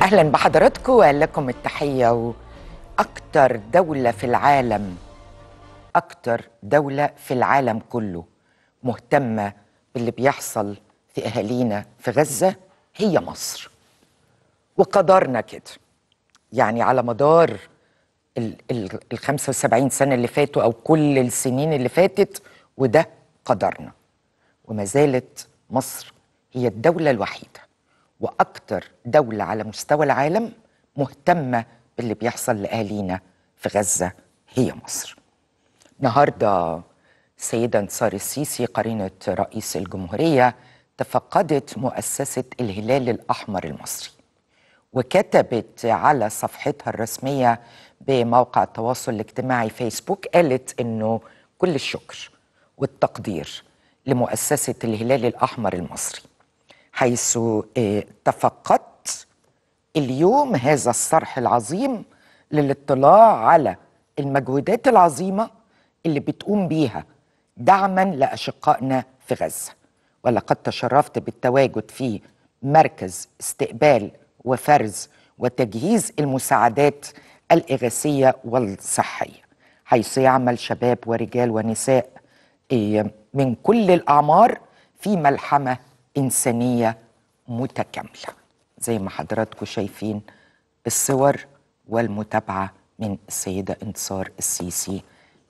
اهلا بحضراتكم ولكم التحيه واكتر دوله في العالم اكتر دوله في العالم كله مهتمه باللي بيحصل في اهالينا في غزه هي مصر وقدرنا كده يعني على مدار ال ال ال 75 سنه اللي فاتوا او كل السنين اللي فاتت وده قدرنا وما زالت مصر هي الدوله الوحيده واكتر دوله على مستوى العالم مهتمه باللي بيحصل لاهالينا في غزه هي مصر. النهارده السيده انتصار السيسي قرينه رئيس الجمهوريه تفقدت مؤسسه الهلال الاحمر المصري. وكتبت على صفحتها الرسميه بموقع التواصل الاجتماعي فيسبوك قالت انه كل الشكر والتقدير لمؤسسه الهلال الاحمر المصري حيث تفقدت اليوم هذا الصرح العظيم للاطلاع على المجهودات العظيمه اللي بتقوم بيها دعما لاشقائنا في غزه ولقد تشرفت بالتواجد في مركز استقبال وفرز وتجهيز المساعدات الاغاثيه والصحيه حيث يعمل شباب ورجال ونساء من كل الاعمار في ملحمه إنسانية متكاملة زي ما حضراتكم شايفين الصور والمتابعة من السيدة انتصار السيسي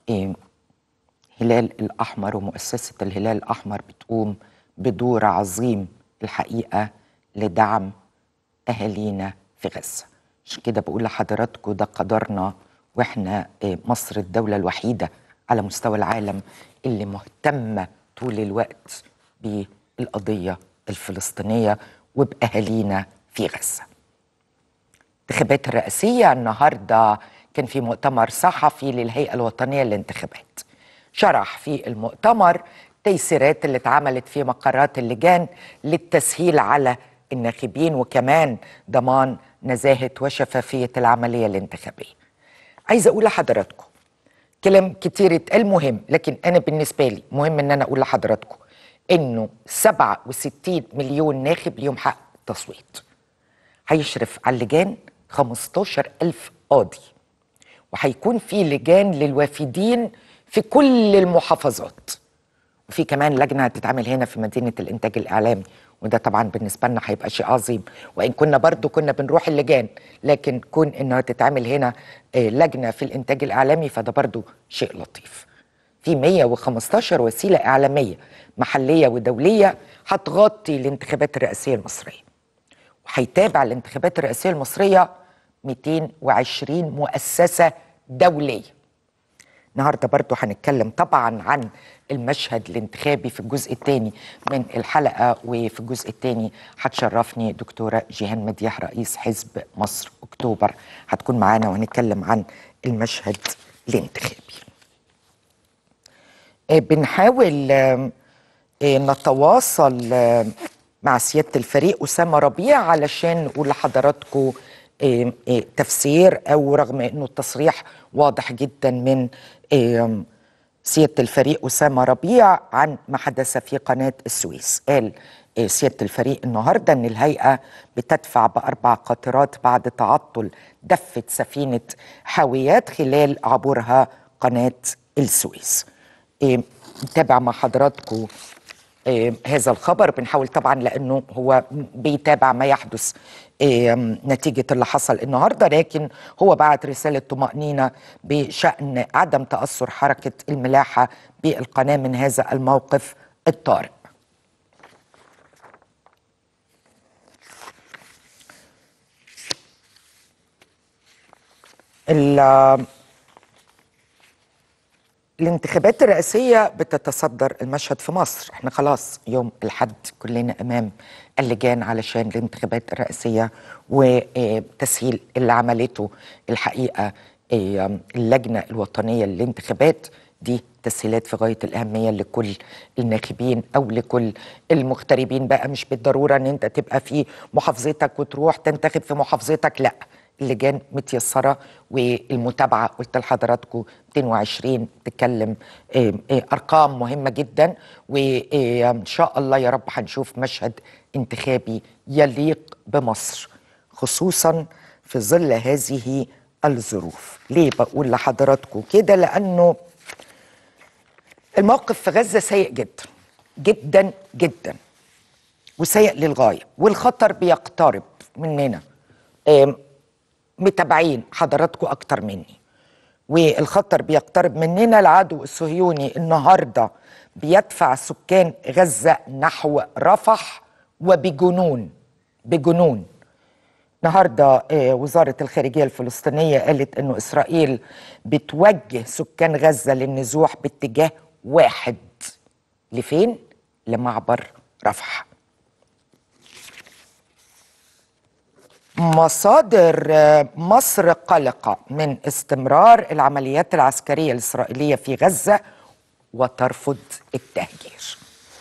هلال الأحمر ومؤسسة الهلال الأحمر بتقوم بدور عظيم الحقيقة لدعم أهالينا في غزة عشان كده بقول لحضراتكم ده قدرنا وإحنا مصر الدولة الوحيدة على مستوى العالم اللي مهتمة طول الوقت بيه القضية الفلسطينية وبأهالينا في غزة الانتخابات الرئاسية النهاردة كان في مؤتمر صحفي للهيئة الوطنية للانتخابات شرح في المؤتمر تيسيرات اللي اتعملت في مقرات اللجان للتسهيل على الناخبين وكمان ضمان نزاهة وشفافية العملية الانتخابية عايزة أقول لحضراتكم كلام كتير اتقال مهم لكن أنا بالنسبة لي مهم إن أنا أقول لحضراتكم انه 67 مليون ناخب ليهم حق التصويت هيشرف على اللجان 15 ألف قاضي وهيكون في لجان للوافدين في كل المحافظات وفي كمان لجنة هتتعمل هنا في مدينة الإنتاج الإعلامي وده طبعا بالنسبة لنا هيبقى شيء عظيم وإن كنا برضو كنا بنروح اللجان لكن كون إنها تتعمل هنا لجنة في الإنتاج الإعلامي فده برضو شيء لطيف في 115 وسيلة إعلامية محلية ودولية هتغطي الانتخابات الرئاسية المصرية وهيتابع الانتخابات الرئاسية المصرية 220 مؤسسة دولية النهاردة برضو هنتكلم طبعا عن المشهد الانتخابي في الجزء الثاني من الحلقة وفي الجزء الثاني هتشرفني دكتورة جيهان مديح رئيس حزب مصر أكتوبر هتكون معانا وهنتكلم عن المشهد الانتخابي بنحاول نتواصل مع سيادة الفريق أسامة ربيع علشان نقول لحضراتكم تفسير أو رغم أنه التصريح واضح جدا من سيادة الفريق أسامة ربيع عن ما حدث في قناة السويس قال سيادة الفريق النهاردة أن الهيئة بتدفع بأربع قاطرات بعد تعطل دفة سفينة حاويات خلال عبورها قناة السويس نتابع مع حضراتكم إيه هذا الخبر بنحاول طبعا لانه هو بيتابع ما يحدث إيه نتيجه اللي حصل النهارده لكن هو بعت رساله طمانينه بشان عدم تاثر حركه الملاحه بالقناه من هذا الموقف الطارئ. الانتخابات الرئاسية بتتصدر المشهد في مصر احنا خلاص يوم الحد كلنا امام اللجان علشان الانتخابات الرئاسية وتسهيل اللي عملته الحقيقة اللجنة الوطنية للانتخابات دي تسهيلات في غاية الأهمية لكل الناخبين أو لكل المغتربين بقى مش بالضرورة أن أنت تبقى في محافظتك وتروح تنتخب في محافظتك لأ اللجان متيسره والمتابعه قلت لحضراتكم 220 تتكلم ارقام مهمه جدا وان شاء الله يا رب هنشوف مشهد انتخابي يليق بمصر خصوصا في ظل هذه الظروف ليه بقول لحضراتكم كده لانه الموقف في غزه سيء جدا جدا جدا وسيء للغايه والخطر بيقترب مننا آم، متابعين حضراتكم اكتر مني والخطر بيقترب مننا العدو الصهيوني النهارده بيدفع سكان غزه نحو رفح وبجنون بجنون النهارده آه، وزاره الخارجيه الفلسطينيه قالت انه اسرائيل بتوجه سكان غزه للنزوح باتجاه واحد لفين؟ لمعبر رفح مصادر آه، مصر قلقة من استمرار العمليات العسكرية الإسرائيلية في غزة وترفض التهجير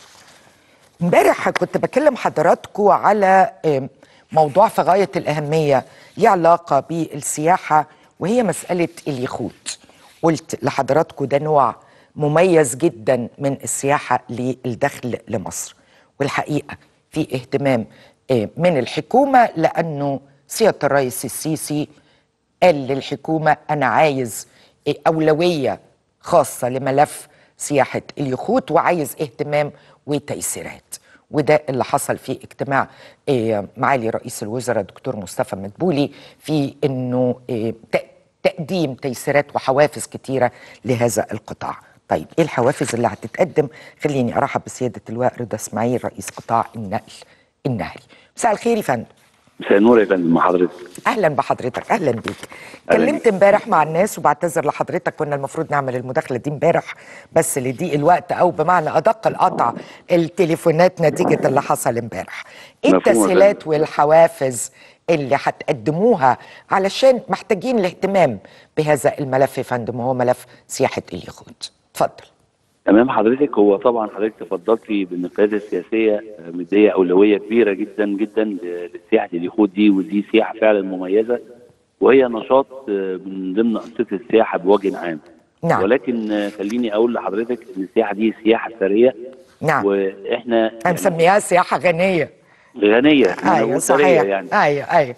امبارح كنت بكلم حضراتكم على آه، موضوع في غاية الأهمية ليه علاقة بالسياحة وهي مسألة اليخوت قلت لحضراتكم ده نوع مميز جدا من السياحة للدخل لمصر والحقيقة في اهتمام آه، من الحكومة لأنه سيادة الرئيس السيسي قال للحكومة أنا عايز آه، أولوية خاصة لملف سياحة اليخوت وعايز اهتمام وتيسيرات وده اللي حصل في اجتماع آه، معالي رئيس الوزراء دكتور مصطفى مدبولي في انه آه، ت- تقديم تيسيرات وحوافز كتيره لهذا القطاع. طيب ايه الحوافز اللي هتتقدم؟ خليني ارحب بسياده اللواء رضا اسماعيل رئيس قطاع النقل النهري. مساء الخير يا فندم. مساء النور يا فندم مع حضرتك اهلا بحضرتك اهلا بيك أهلاً كلمت امبارح مع الناس وبعتذر لحضرتك كنا المفروض نعمل المداخله دي امبارح بس لضيق الوقت او بمعنى ادق القطع التليفونات نتيجه اللي حصل امبارح ايه مفهوم يا التسهيلات فندم. والحوافز اللي هتقدموها علشان محتاجين الاهتمام بهذا الملف يا فندم وهو ملف سياحه اليخوت اتفضل امام حضرتك هو طبعا حضرتك تفضلتي بان القياده السياسيه آه، مديه اولويه كبيره جدا جدا ل- لسياحه اليخوت دي ودي سياحه فعلا مميزه وهي نشاط آه، من ضمن انشطه السياحه بوجه عام نعم. ولكن آه، خليني اقول لحضرتك ان السياحه دي سياحه ثريه نعم واحنا انا مسميها سياحه غنيه غنيه ايوه وثرية صحيح يعني ايوه ايوه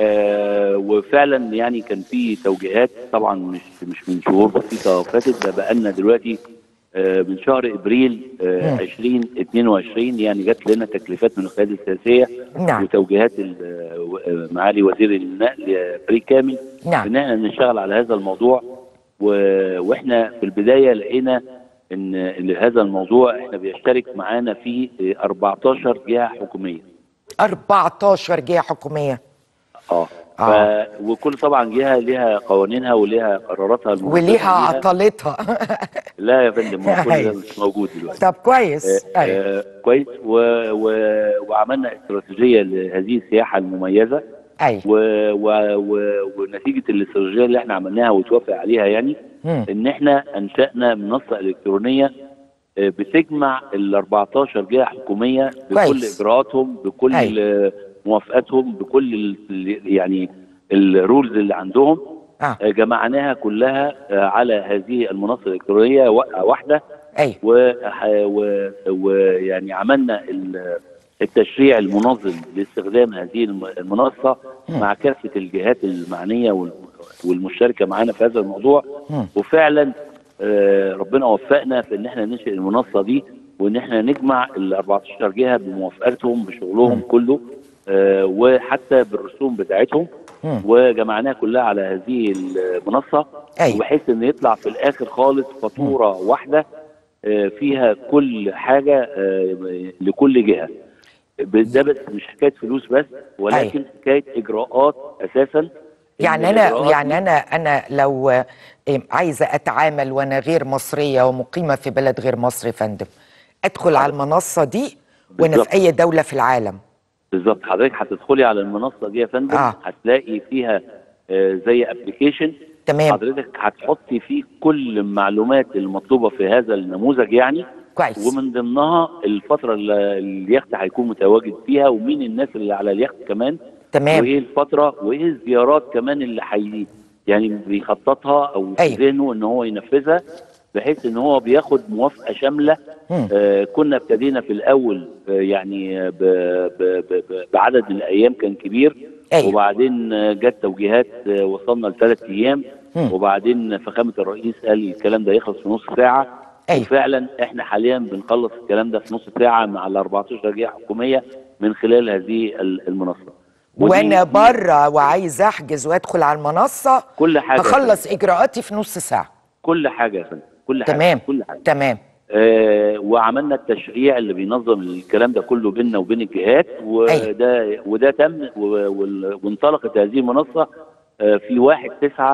آه وفعلا يعني كان في توجيهات طبعا مش مش من شهور بسيطه فاتت ده بقى لنا دلوقتي آه من شهر ابريل آه 2022 يعني جات لنا تكليفات من القياده السياسيه نعم. وتوجيهات ال- آه، معالي وزير النقل آه، فريق كامل نعم. ان احنا نشتغل على هذا الموضوع و- واحنا في البدايه لقينا ان إن هذا الموضوع احنا بيشترك معانا فيه آه، 14 جهه حكوميه 14 جهه حكوميه اه آه. ف... وكل طبعا جهه ليها قوانينها وليها قراراتها المناسبة وليها ليها. عطلتها لا يا فندم ما كل ده أيوة. مش موجود دلوقتي طب كويس آه ايوه آه كويس و... و... وعملنا استراتيجيه لهذه السياحه المميزه ايوه و... و... و... ونتيجه الاستراتيجيه اللي احنا عملناها وتوافق عليها يعني مم. ان احنا انشانا منصه الكترونيه آه، بتجمع ال 14 جهه حكوميه بكل كويس. اجراءاتهم بكل أيوة. آه، موافقاتهم بكل ال- يعني الرولز اللي عندهم اه آه، جمعناها كلها آه، على هذه المنصه الالكترونيه وا- واحده ايوه وح- و- ويعني عملنا ال- التشريع المنظم لاستخدام هذه الم- المنصه مع كافه الجهات المعنيه وال- والمشتركه معانا في هذا الموضوع مم. وفعلا آه، ربنا وفقنا في ان احنا ننشئ المنصه دي وان احنا نجمع ال 14 جهه بموافقتهم بشغلهم كله آه، وحتى بالرسوم بتاعتهم مم. وجمعناها كلها على هذه المنصه أيوة. وبحيث ان يطلع في الاخر خالص فاتوره واحده آه، فيها كل حاجه آه، لكل جهه ده بس مش حكايه فلوس بس ولكن أيوة. حكايه اجراءات اساسا إن يعني انا الإجراءات يعني دي- انا انا لو آه، عايزه اتعامل وانا غير مصريه ومقيمه في بلد غير مصر يا فندم ادخل على المنصه دي وانا بالظبط. في اي دوله في العالم بالظبط حضرتك هتدخلي على المنصه دي يا فندم آه. هتلاقي فيها آه، زي ابلكيشن تمام حضرتك هتحطي فيه كل المعلومات المطلوبه في هذا النموذج يعني كويس ومن ضمنها الفتره اللي اليخت هيكون متواجد فيها ومين الناس اللي على اليخت كمان تمام وايه الفتره وايه الزيارات كمان اللي حي يعني بيخططها او في أيوة. ذهنه ان هو ينفذها بحيث ان هو بياخد موافقه شامله مم. آه كنا ابتدينا في الاول آه يعني آه ب ب ب ب بعدد من الايام كان كبير أيوة. وبعدين آه، جت توجيهات آه، وصلنا لثلاث ايام مم. وبعدين فخامه الرئيس قال الكلام ده يخلص في نص ساعه أيوة. وفعلا احنا حاليا بنخلص الكلام ده في نص ساعه مع ال 14 جهه حكوميه من خلال هذه ال- المنصه ودي- وانا دي بره وعايز احجز وادخل على المنصه كل حاجه يا هخلص اجراءاتي في نص ساعه كل حاجه يا فندم كل حاجه تمام كل حاجه تمام آه وعملنا التشريع اللي بينظم الكلام ده كله بيننا وبين الجهات وده وده تم و- وال- وانطلقت هذه المنصه آه في 1 9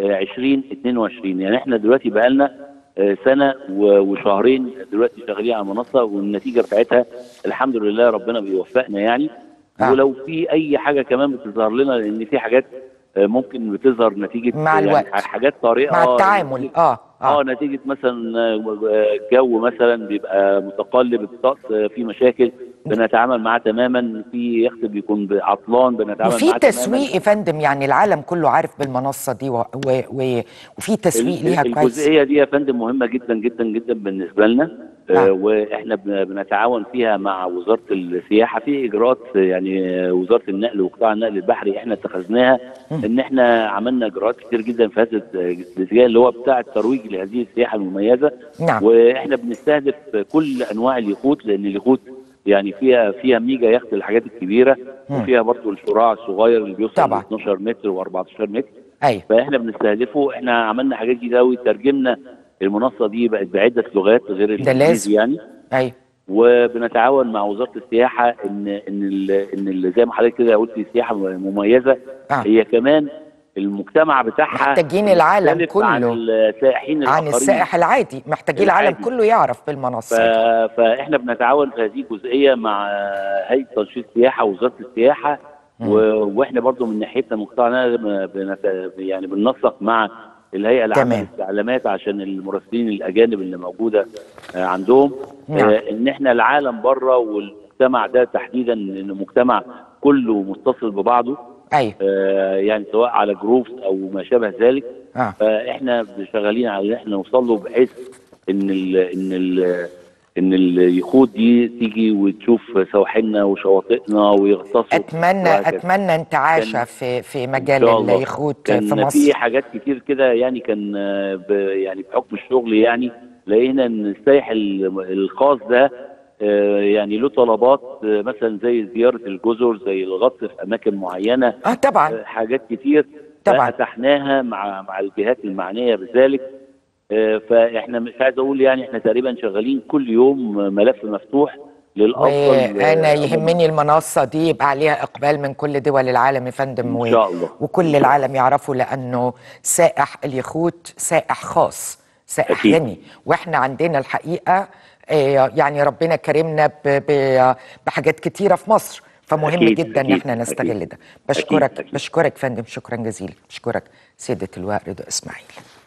2022 يعني احنا دلوقتي بقى لنا سنه و- وشهرين دلوقتي شغالين على المنصه والنتيجه بتاعتها الحمد لله ربنا بيوفقنا يعني آه. ولو في اي حاجه كمان بتظهر لنا لان في حاجات آه، ممكن بتظهر نتيجه مع يعني الوقت. حاجات طريقه مع التعامل اه اه اه نتيجه مثلا آه، الجو مثلا بيبقى متقلب الطقس آه، في مشاكل بنتعامل معاه تماما في يخت بيكون عطلان بنتعامل وفي معاه تسويق يا فندم يعني العالم كله عارف بالمنصه دي و... و... و... وفي تسويق ال- ليها كويس الجزئيه دي يا فندم مهمه جدا جدا جدا بالنسبه لنا آه. آه. واحنا بن- بنتعاون فيها مع وزاره السياحه في اجراءات يعني آه، وزاره النقل وقطاع النقل البحري احنا اتخذناها ان احنا عملنا اجراءات كتير جدا في هذا الاتجاه اللي هو بتاع الترويج لهذه السياحه المميزه نعم. واحنا بنستهدف كل انواع اليخوت لان اليخوت يعني فيها فيها ميجا يخت الحاجات الكبيره وفيها برضه الشراع الصغير اللي بيوصل طبعا. ل 12 متر و14 متر ايوه فاحنا بنستهدفه احنا عملنا حاجات جديده قوي ترجمنا المنصه دي بقت بعده لغات غير ده الانجليزي لازم. يعني ايوه وبنتعاون مع وزاره السياحه ان ان ال ان ال زي ما حضرتك كده قلت السياحه مميزه آه. هي كمان المجتمع بتاعها محتاجين العالم مختلف عن كله. السائحين عن الآخرين. السائح العادي محتاجين العالم العادي. كله يعرف ف... بالمنصه دي. فاحنا بنتعاون في هذه الجزئيه مع هيئه تنشيط السياحه ووزاره السياحه و... واحنا برضو من ناحيتنا مقطعنا بنت... يعني بننسق مع الهيئه العامه تمام. للاستعلامات عشان المراسلين الاجانب اللي موجوده آه، عندهم نعم. آه، ان احنا العالم بره والمجتمع ده تحديدا انه مجتمع كله متصل ببعضه ايوه آه، يعني سواء على جروبس او ما شابه ذلك اه فاحنا شغالين على ان احنا نوصل له بحيث ان ال ان ال ان اليخوت دي تيجي وتشوف سواحلنا وشواطئنا ويغطسوا اتمنى وهكذا. اتمنى انتعاشه كان- في في إن مجال شاء الله. اليخوت كان في في مصر حاجات كتير كده يعني كان آه، ب يعني بحكم الشغل يعني لقينا ان السائح ال- الخاص ده آه، يعني له طلبات آه، مثلا زي زياره الجزر زي الغطس في اماكن معينه اه طبعا آه، حاجات كتير طبعا. فتحناها مع مع الجهات المعنيه بذلك آه، فاحنا مش عايز اقول يعني احنا تقريبا شغالين كل يوم ملف مفتوح للافضل وانا آه، يهمني المنصه دي يبقى عليها اقبال من كل دول العالم يا فندم إن شاء الله. وكل العالم يعرفوا لانه سائح اليخوت سائح خاص سائح أكيد. غني واحنا عندنا الحقيقه آه، يعني ربنا كرمنا ب- ب- بحاجات كتيره في مصر فمهم أكيد، جدا ان أكيد، احنا نستغل أكيد. ده بشكرك أكيد. بشكرك فندم شكرا جزيلا بشكرك سياده اللواء رضا اسماعيل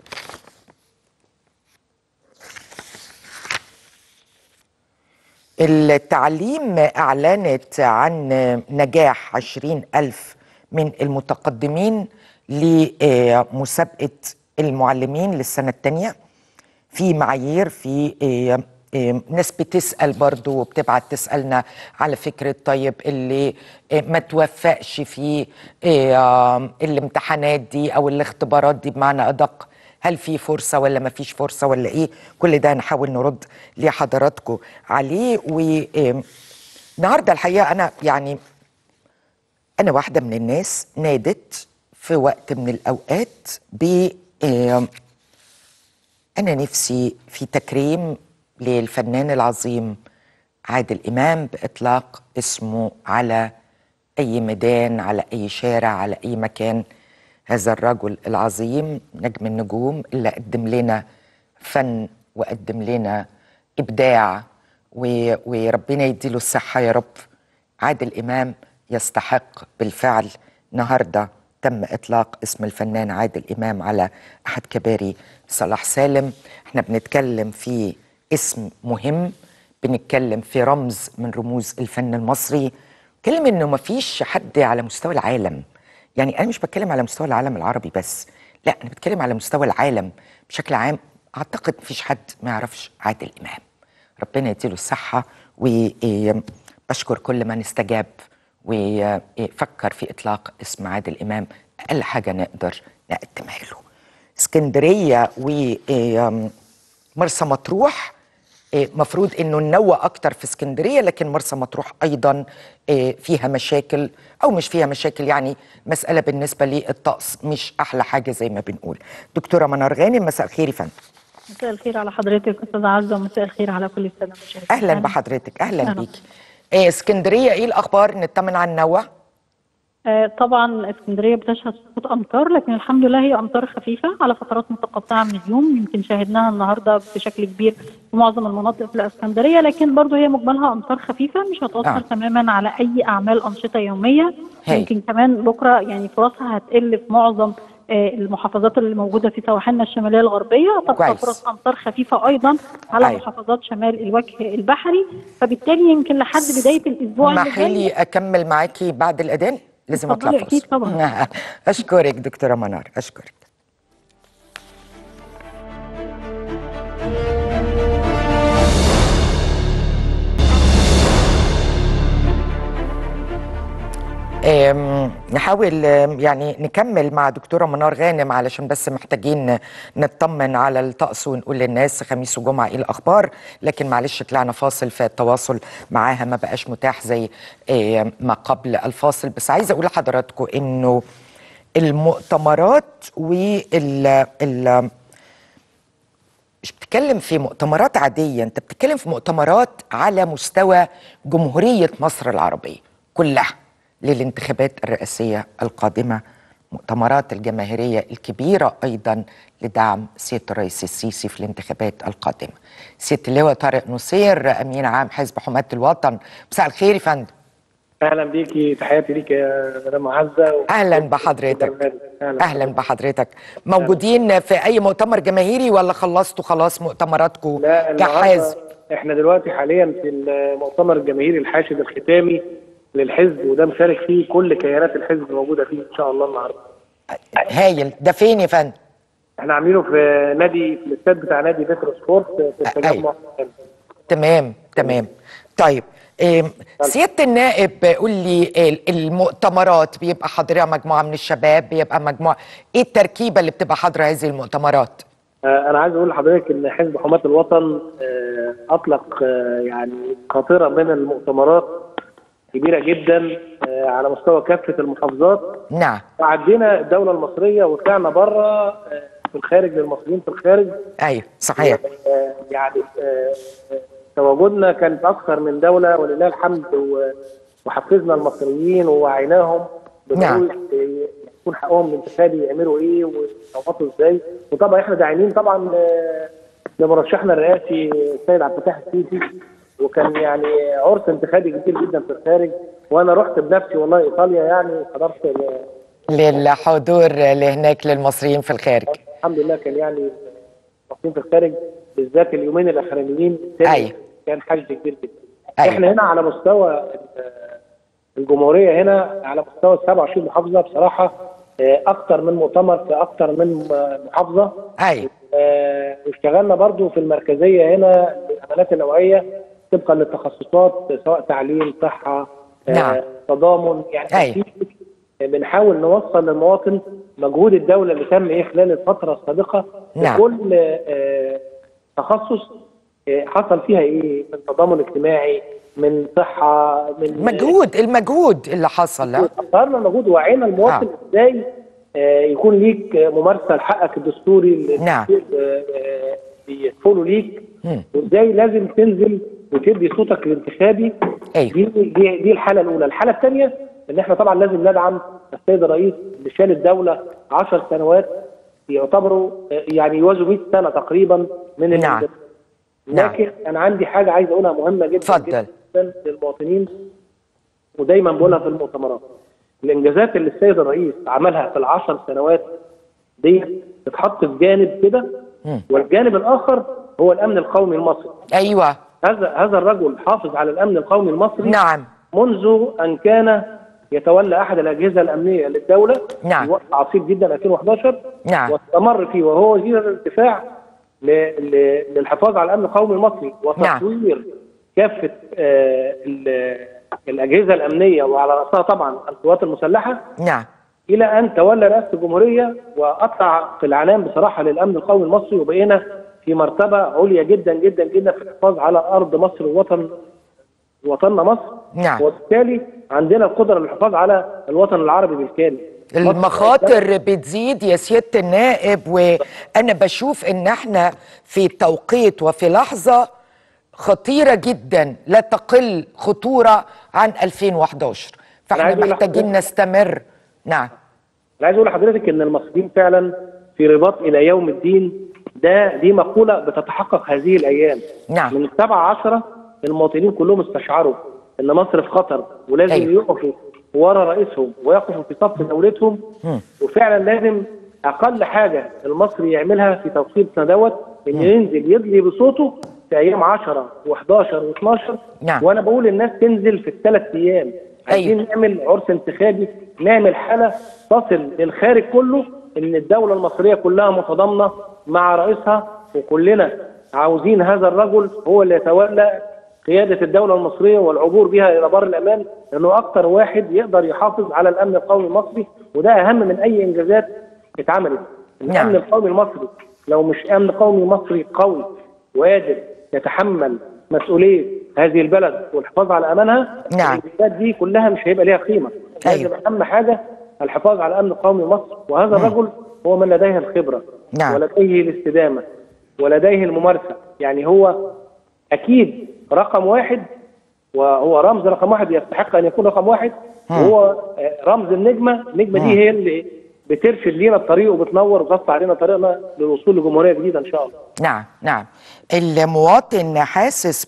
التعليم أعلنت عن نجاح عشرين ألف من المتقدمين لمسابقة المعلمين للسنة الثانية في معايير في آه، آه، ناس بتسأل برضو وبتبعت تسألنا على فكرة طيب اللي آه، ما توفقش في آه، الامتحانات دي أو الاختبارات دي بمعنى أدق هل في فرصة ولا ما فيش فرصة ولا إيه كل ده نحاول نرد لحضراتكم عليه والنهاردة الحقيقة أنا يعني أنا واحدة من الناس نادت في وقت من الأوقات ب آه، أنا نفسي في تكريم للفنان العظيم عادل إمام بإطلاق اسمه على أي ميدان على أي شارع على أي مكان هذا الرجل العظيم نجم النجوم اللي قدم لنا فن وقدم لنا إبداع و- وربنا يديله الصحة يا رب عادل إمام يستحق بالفعل النهارده تم إطلاق اسم الفنان عادل إمام على أحد كباري صلاح سالم احنا بنتكلم في اسم مهم بنتكلم في رمز من رموز الفن المصري بنتكلم انه مفيش حد على مستوى العالم يعني انا مش بتكلم على مستوى العالم العربي بس لا انا بتكلم على مستوى العالم بشكل عام اعتقد مفيش حد ما يعرفش عادل امام ربنا يديله الصحه وبشكر كل من استجاب وفكر في اطلاق اسم عادل امام اقل حاجه نقدر نقدمها له اسكندريه ومرسى مطروح إيه، مفروض انه ننوى اكتر في اسكندريه لكن مرسى مطروح ايضا إيه، فيها مشاكل او مش فيها مشاكل يعني مساله بالنسبه للطقس مش احلى حاجه زي ما بنقول دكتوره منار غانم مساء الخير يا فندم مساء الخير على حضرتك استاذه عزه ومساء الخير على كل الساده المشاهدين اهلا بحضرتك اهلا أهلا. بيكي إيه، اسكندريه ايه الاخبار نطمن على النوى آه طبعا اسكندريه بتشهد سقوط امطار لكن الحمد لله هي امطار خفيفه على فترات متقطعه من اليوم يمكن شاهدناها النهارده بشكل كبير في معظم المناطق في الاسكندريه لكن برضه هي مجملها امطار خفيفه مش هتاثر آه. آه. تماما على اي اعمال انشطه يوميه هاي. يمكن كمان بكره يعني فرصها هتقل في معظم آه، المحافظات اللي موجوده في سواحلنا الشماليه الغربيه تبقى كويس. فرص امطار خفيفه ايضا على أيوة. محافظات شمال الوجه البحري فبالتالي يمكن لحد بدايه الاسبوع اللي اسمحي جاي لي اكمل معاكي بعد الاذان لازم اطلع اتفضلي، أكيد فاصل. طبعاً. اشكرك دكتوره منار اشكرك أم، نحاول أم، يعني نكمل مع دكتوره منار غانم علشان بس محتاجين نطمن على الطقس ونقول للناس خميس وجمعه ايه الاخبار لكن معلش طلعنا فاصل فالتواصل معاها ما بقاش متاح زي أم، ما قبل الفاصل بس عايزه اقول لحضراتكم انه المؤتمرات وال ال مش بتتكلم في مؤتمرات عادية انت بتتكلم في مؤتمرات على مستوى جمهورية مصر العربية كلها للانتخابات الرئاسية القادمة مؤتمرات الجماهيرية الكبيرة أيضا لدعم سيادة الرئيس السيسي في الانتخابات القادمة سيادة اللواء طارق نصير أمين عام حزب حماة الوطن مساء الخير يا فندم اهلا بيكي تحياتي ليك يا مدام عزه و... أهلا بحضرتك اهلا أهلا بحضرتك موجودين في أي مؤتمر جماهيري ولا خلصتوا خلاص مؤتمراتكم لا كحزب النهارده احنا دلوقتي حاليا في المؤتمر الجماهيري الحاشد الختامي للحزب وده مشارك فيه كل كيانات الحزب موجوده فيه ان شاء الله النهارده هايل ده فين يا فندم احنا عاملينه في نادي في الاستاد بتاع نادي بترو سبورت في التجمع أيوة. تمام تمام طيب إيه، سيادة النائب قول لي ال- المؤتمرات بيبقى حاضرها مجموعة من الشباب بيبقى مجموعة ايه التركيبة اللي بتبقى حاضرة هذه المؤتمرات؟ آه، انا عايز اقول لحضرتك ان حزب حماة الوطن آه، اطلق آه، يعني قاطره من المؤتمرات كبيره جدا آه، على مستوى كافه المحافظات نعم وعدينا الدوله المصريه وطلعنا بره آه، في الخارج للمصريين في الخارج ايوه صحيح آه، يعني آه، آه، تواجدنا كانت اكثر من دوله ولله الحمد و- وحفزنا المصريين ووعيناهم نعم. بضروره آه، يكون حقهم الانتخابي يعملوا ايه ويصوتوا ازاي وطبعا احنا داعمين طبعا آه، لمرشحنا الرئاسي السيد عبد الفتاح السيسي وكان يعني عرس انتخابي كبير جدا في الخارج وانا رحت بنفسي والله ايطاليا يعني حضرت ال- للحضور اللي للمصريين في الخارج الحمد لله كان يعني المصريين في الخارج بالذات اليومين الاخرانيين التاني أيوة. كان حشد كبير جدا أيوة. احنا هنا على مستوى ال- الجمهوريه هنا على مستوى ال 27 محافظه بصراحه آه، اكتر من مؤتمر في اكتر من آه، محافظه ايوه آه، واشتغلنا برضو في المركزيه هنا العمليات النوعيه طبقا للتخصصات سواء تعليم صحه آه، نعم. تضامن يعني أيوة. في- بنحاول نوصل للمواطن مجهود الدوله اللي تم ايه خلال الفتره السابقه نعم. في كل آه، تخصص آه، حصل فيها ايه من تضامن اجتماعي من صحه من مجهود المجهود اللي حصل لا اظهرنا مجهود وعينا المواطن آه. ازاي آه، يكون ليك آه، ممارسه لحقك الدستوري اللي نعم. آه، آه، بيدخلوا ليك مم. وازاي لازم تنزل وتدي صوتك الانتخابي أيوة. دي دي دي الحاله الاولى الحاله الثانيه ان احنا طبعا لازم ندعم السيد الرئيس اللي شال الدوله 10 سنوات يعتبروا آه، يعني يوازوا 100 سنه تقريبا من نعم. الانجازات. نعم. لكن انا عندي حاجه عايز اقولها مهمه جدا اتفضل. جدا للمواطنين ودايما بقولها في المؤتمرات الانجازات اللي السيد الرئيس عملها في العشر سنوات دي تتحط في جانب كده مم. والجانب الاخر هو الامن القومي المصري ايوه هذا هذا الرجل حافظ على الامن القومي المصري نعم منذ ان كان يتولى احد الاجهزه الامنيه للدوله نعم. في وقت عصيب جدا 2011 نعم. واستمر فيه وهو وزير الدفاع ل- ل- للحفاظ على الامن القومي المصري وتطوير كافه آه، ال- الاجهزه الامنيه وعلى راسها طبعا القوات المسلحه نعم الى ان تولى رئاسه الجمهوريه واطلع في العنان بصراحه للامن القومي المصري وبقينا في مرتبه عليا جدا جدا جدا في الحفاظ على ارض مصر ووطن وطننا مصر نعم. وبالتالي عندنا القدره للحفاظ على الوطن العربي بالكامل المخاطر بتزيد يا سيادة النائب وأنا بشوف إن احنا في توقيت وفي لحظة خطيرة جدا لا تقل خطورة عن 2011 أنا فاحنا عايز أقول محتاجين لحضرتك- نستمر نعم انا عايز اقول لحضرتك ان المصريين فعلا في رباط الى يوم الدين ده دي مقوله بتتحقق هذه الايام نعم. من السبعة عشرة المواطنين كلهم استشعروا ان مصر في خطر ولازم أيوة. أيوه. يقفوا ورا رئيسهم ويقفوا في صف دولتهم وفعلا لازم اقل حاجه المصري يعملها في توقيتنا دوت انه ينزل يدلي بصوته في ايام 10 و11 و12 نعم. وانا بقول الناس تنزل في الثلاث ايام عايزين أيوة. نعمل عرس انتخابي نعمل حاله تصل للخارج كله ان الدوله المصريه كلها متضامنه مع رئيسها وكلنا عاوزين هذا الرجل هو اللي يتولى قياده الدوله المصريه والعبور بها الى بر الامان لانه اكثر واحد يقدر يحافظ على الامن القومي المصري وده اهم من اي انجازات اتعملت الامن نعم. القومي المصري لو مش امن قومي مصري قوي وقادر يتحمل مسؤوليه هذه البلد والحفاظ على امانها نعم. الانجازات دي كلها مش هيبقى ليها قيمه أيوة. لازم اهم حاجه الحفاظ على امن قومي مصر وهذا الرجل هو من لديه الخبره نعم. ولديه الاستدامه ولديه الممارسه يعني هو اكيد رقم واحد وهو رمز رقم واحد يستحق ان يكون رقم واحد وهو آه، رمز النجمه النجمه دي هي اللي بترشد لينا الطريق وبتنور وتغطي علينا طريقنا للوصول لجمهوريه جديده ان شاء الله نعم نعم المواطن حاسس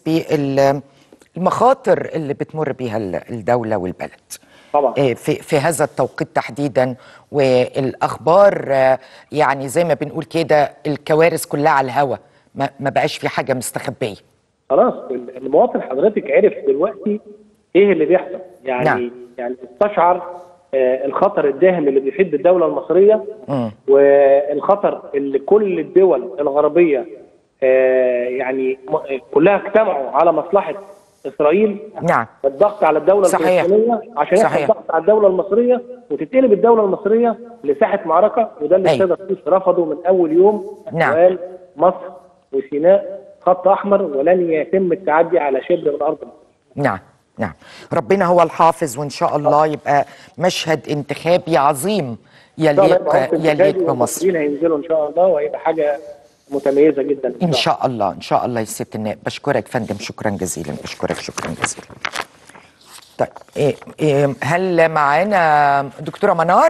بالمخاطر اللي بتمر بيها ال- الدولة والبلد طبعا إيه، في في هذا التوقيت تحديدا والاخبار آه، يعني زي ما بنقول كده الكوارث كلها على الهوا ما ما بقاش في حاجه مستخبيه خلاص المواطن حضرتك عرف دلوقتي ايه اللي بيحصل يعني نعم. يعني استشعر آه، الخطر الداهم اللي بيحد الدوله المصريه مم. والخطر اللي كل الدول الغربيه آه، يعني م- كلها اجتمعوا على مصلحه اسرائيل نعم الضغط على الدوله صحيح. الفلسطينيه عشان يحصل صحيح. ضغط على الدوله المصريه وتتقلب الدوله المصريه لساحه معركه وده اللي أيوة. السيد الرئيس رفضه من اول يوم نعم. وقال مصر وسيناء خط احمر ولن يتم التعدي على شبر من ارض مصر نعم نعم ربنا هو الحافظ وان شاء الله يبقى مشهد انتخابي عظيم إن شاء الله يليق يبقى عرس يليق انتخابي بمصر والمصريين هينزلوا ان شاء الله وهيبقى حاجه متميزه جدا ان شاء الله ان شاء الله يا ست النائب بشكرك فندم شكرا جزيلا بشكرك شكرا جزيلا طيب إيه إيه هل معانا دكتوره منار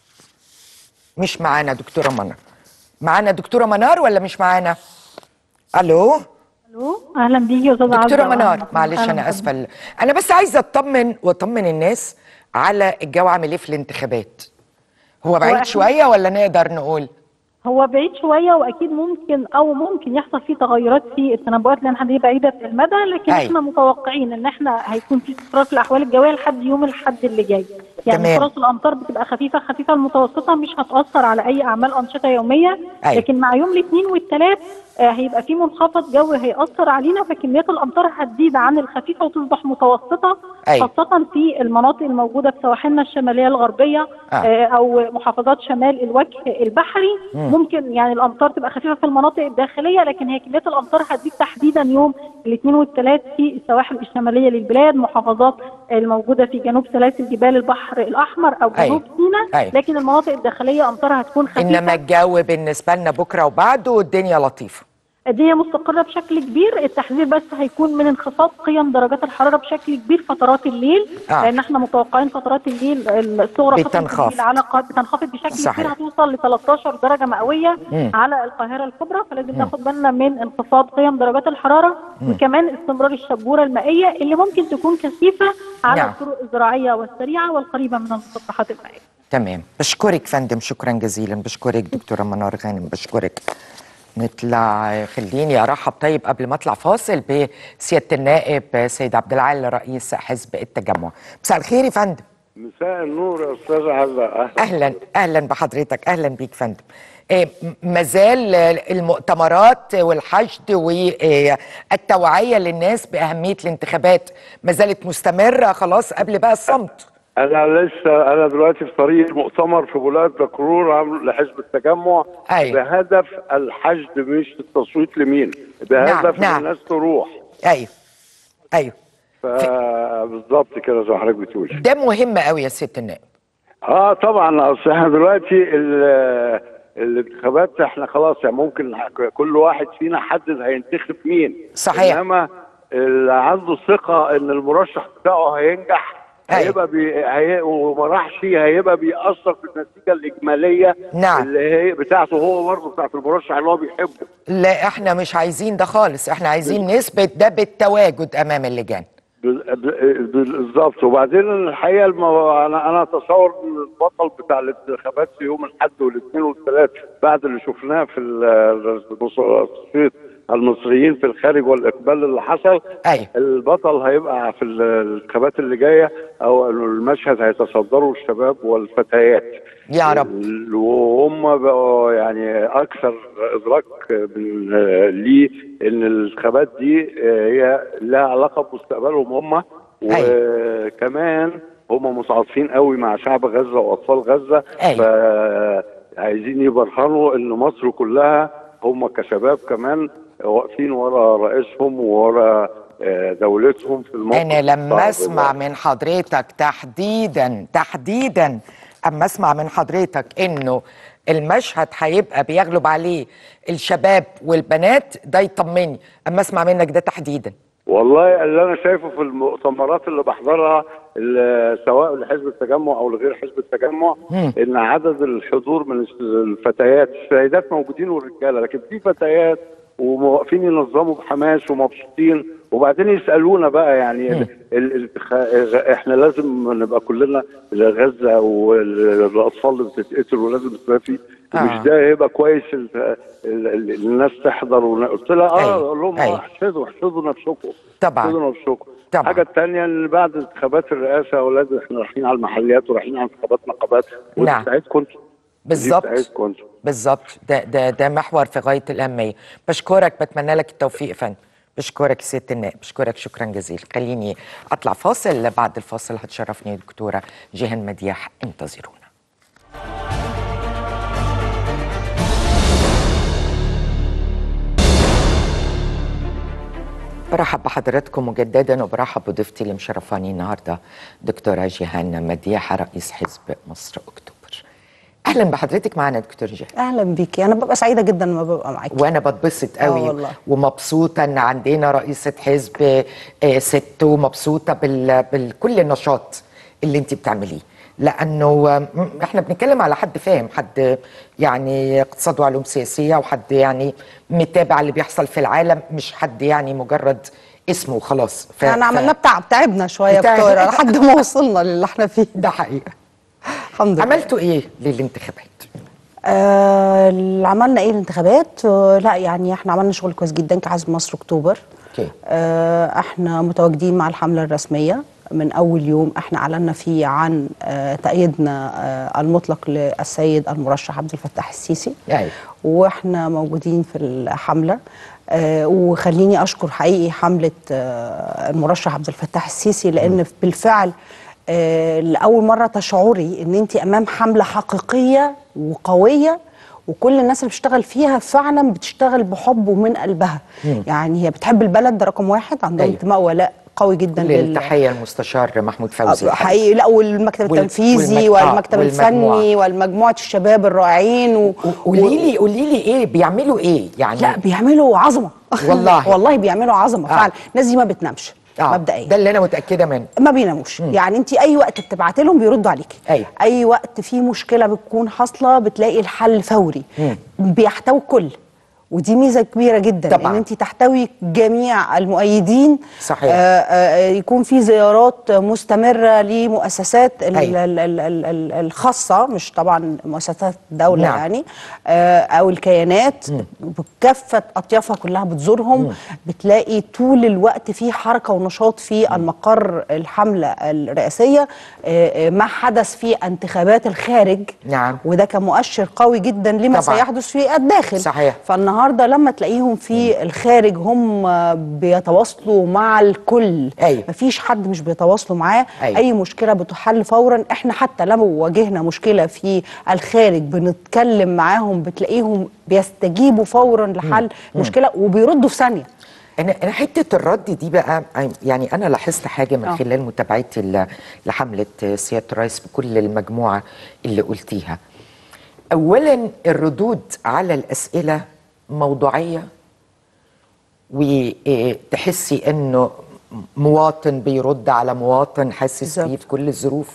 مش معانا دكتوره منار معانا دكتوره منار ولا مش معانا الو الو اهلا بيكي يا استاذه دكتوره عزة. منار أهلاً معلش أهلاً انا بك. اسفه ال- انا بس عايزه اطمن واطمن الناس على الجو عامل ايه في الانتخابات هو بعيد إحنا- شويه ولا نقدر نقول هو بعيد شويه واكيد ممكن او ممكن يحصل فيه تغيرات في التنبؤات لان هي بعيده في المدى لكن أي. احنا متوقعين ان احنا هيكون في استقرار في الاحوال الجويه لحد يوم الاحد اللي جاي يعني تمام. فرص الامطار بتبقى خفيفه خفيفه المتوسطه مش هتاثر على اي اعمال انشطه يوميه أي. لكن مع يوم الاثنين والثلاث آه هيبقى في منخفض جوي هياثر علينا فكميات الامطار هتزيد عن الخفيفه وتصبح متوسطه أي. خاصه في المناطق الموجوده في سواحلنا الشماليه الغربيه آه. آه او محافظات شمال الوجه البحري ممكن يعني الامطار تبقى خفيفه في المناطق الداخليه لكن هي كميات الامطار هتزيد تحديدا يوم الاثنين والثلاث في السواحل الشماليه للبلاد محافظات الموجوده في جنوب سلاسل جبال البحر الاحمر او أي. جنوب سيناء أي. لكن المناطق الداخليه امطارها هتكون خفيفه انما الجو بالنسبه لنا بكره وبعده الدنيا لطيفه الدنيا مستقرة بشكل كبير التحذير بس هيكون من انخفاض قيم درجات الحرارة بشكل كبير فترات الليل آه. لأن احنا متوقعين فترات الليل الصغرى فترة بتنخفض. الليل على ق- بتنخفض بشكل صحيح. كبير هتوصل ل 13 درجة مئوية مم. على القاهرة الكبرى فلازم ناخد بالنا من انخفاض قيم درجات الحرارة وكمان استمرار الشبورة المائية اللي ممكن تكون كثيفة على نعم. الطرق الزراعية والسريعة والقريبة من المسطحات المائية تمام بشكرك فندم شكرا جزيلا بشكرك دكتوره منار غانم بشكرك نطلع خليني ارحب طيب قبل ما اطلع فاصل بسياده النائب سيد عبد العال رئيس حزب التجمع مساء الخير يا فندم مساء النور يا استاذ عزة اهلا اهلا اهلا بحضرتك اهلا بيك فندم آه، م- مازال آه، المؤتمرات والحشد والتوعيه للناس باهميه الانتخابات ما زالت مستمره خلاص قبل بقى الصمت انا لسه انا دلوقتي في طريق المؤتمر في ولايه دكرور عامل لحزب التجمع أيوة. بهدف الحشد مش التصويت لمين بهدف نعم، ان نعم. الناس تروح ايوه ايوه فبالظبط كده زي ما حضرتك بتقول ده مهم قوي يا ست النائب اه طبعا اصل احنا دلوقتي ال- الانتخابات احنا خلاص يعني ممكن كل واحد فينا حدد هينتخب مين صحيح. انما اللي عنده ثقه ان المرشح بتاعه هينجح أيوة. هيبقى بي... هي... وما راحش هيبقى بيأثر في النتيجه الاجماليه نعم. اللي هي بتاعته هو برضه بتاعت المرشح اللي هو بيحبه لا احنا مش عايزين ده خالص احنا عايزين نثبت ده بالتواجد امام اللجان بال- بال- بالظبط وبعدين الحقيقه المو... انا انا اتصور ان البطل بتاع الانتخابات في يوم الاحد والاثنين والثلاث بعد اللي شفناه في ال- التصويت المصريين في الخارج والاقبال اللي حصل أيوة. البطل هيبقى في ال- الانتخابات اللي جايه او المشهد هيتصدره الشباب والفتيات يا رب ال- وهم بقوا يعني اكثر ادراك من آه، ليه ان الانتخابات دي آه، هي لها علاقه بمستقبلهم هم وكمان هم متعاطفين قوي مع شعب غزه واطفال غزه أيوة. فعايزين يبرهنوا ان مصر كلها هم كشباب كمان واقفين ورا رئيسهم وورا آه، دولتهم في الموقف انا لما الصعب اسمع ده. من حضرتك تحديدا تحديدا اما اسمع من حضرتك انه المشهد هيبقى بيغلب عليه الشباب والبنات ده يطمني اما اسمع منك ده تحديدا والله اللي انا شايفه في المؤتمرات اللي بحضرها ال- سواء لحزب التجمع او لغير حزب التجمع مم. ان عدد الحضور من الفتيات السيدات موجودين والرجاله لكن في فتيات وواقفين ينظموا بحماس ومبسوطين وبعدين يسالونا بقى يعني ال ال ال احنا لازم نبقى كلنا غزه والاطفال اللي بتتقتل ولازم تبقى في آه. مش ده هيبقى كويس ال ال ال الناس تحضر ون- قلت لها اه أيوة. اقول لهم أيوة. اه احشدوا احشدوا نفسكم طبعاً. احشدوا نفسكم طبعاً. الحاجه الثانيه ان بعد انتخابات الرئاسه يا اولاد احنا رايحين على المحليات ورايحين على انتخابات نقابات ودي نعم. بتاعتكم انتوا. دي بالظبط. بتاعتكم انتوا. بالظبط ده ده ده محور في غايه الاهميه بشكرك بتمنى لك التوفيق يا فندم بشكرك يا ست النائب بشكرك شكرا جزيلا خليني اطلع فاصل بعد الفاصل هتشرفني الدكتوره جيهان مدياح انتظرونا برحب بحضراتكم مجددا وبرحب بضيفتي اللي مشرفاني النهارده دكتوره جيهان مديحه رئيس حزب مصر اكتوبر اهلا بحضرتك معنا دكتور جيهان اهلا بيكي انا ببقى سعيده جدا لما ببقى معاكي وانا بتبسط آه قوي والله. ومبسوطه ان عندنا رئيسه حزب آه، ست ومبسوطه بال... بكل النشاط اللي انت بتعمليه لانه آه، م- احنا بنتكلم على حد فاهم حد يعني اقتصاد وعلوم سياسيه وحد يعني متابع اللي بيحصل في العالم مش حد يعني مجرد اسمه وخلاص ف... احنا عملنا ف... بتعب تعبنا شويه بتعب. بتوع لحد ما وصلنا للي احنا فيه ده حقيقه الحمد لله عملتوا ايه للانتخابات آه اللي عملنا ايه الانتخابات آه لا يعني احنا عملنا شغل كويس جدا كحزب مصر اكتوبر اوكي آه احنا متواجدين مع الحمله الرسميه من اول يوم احنا اعلنا فيه عن آه تأييدنا آه المطلق للسيد المرشح عبد الفتاح السيسي أيوة. واحنا موجودين في الحمله آه وخليني اشكر حقيقي حمله آه المرشح عبد الفتاح السيسي لان بالفعل آه لاول مره تشعري ان انت امام حمله حقيقيه وقويه وكل الناس اللي بتشتغل فيها فعلا بتشتغل بحب ومن قلبها يعني هي بتحب البلد ده رقم واحد عندهم أيوة. انتماء ولاء قوي جدا كل التحيه المستشار محمود فوزي حقيقي لا والمكتب وال- التنفيذي والمج- آه، والمكتب والمجموعة. الفني والمجموعه الشباب الرائعين و... قولي لي قولي لي ايه بيعملوا ايه يعني لا بيعملوا عظمه والله. والله بيعملوا عظمه آه. فعلا الناس دي ما بتنامش آه، مبدئيا ده اللي انا متاكده منه ما بيناموش يعني انت اي وقت بتبعتي لهم بيردوا عليكي أيوة. اي وقت في مشكله بتكون حاصله بتلاقي الحل فوري بيحتوي الكل ودي ميزه كبيره جدا طبعاً. ان انت تحتوي جميع المؤيدين صحيح. آه آه يكون في زيارات مستمره لمؤسسات ال- أيوة. ال- ال- ال- ال- الخاصه مش طبعا مؤسسات الدوله نعم. يعني آه او الكيانات بكافه اطيافها كلها بتزورهم بتلاقي طول الوقت في حركه ونشاط في المقر الحمله الرئاسيه آه آه، ما حدث في انتخابات الخارج نعم. وده كان مؤشر قوي جدا لما طبعاً. سيحدث في الداخل صحيح. فالنهارده لما تلاقيهم في الخارج هم بيتواصلوا مع الكل أيوة. مفيش حد مش بيتواصلوا معاه أيوة. اي مشكله بتحل فورا احنا حتى لما واجهنا مشكله في الخارج بنتكلم معاهم بتلاقيهم بيستجيبوا فورا لحل مشكله وبيردوا في ثانيه انا انا حته الرد دي بقى يعني انا لاحظت حاجه من آه. خلال متابعتي ل- لحمله سياده الرئيس بكل المجموعه اللي قلتيها اولا الردود على الاسئله موضوعيه وتحسي انه مواطن بيرد على مواطن حاسس بيه بالظبط. في كل الظروف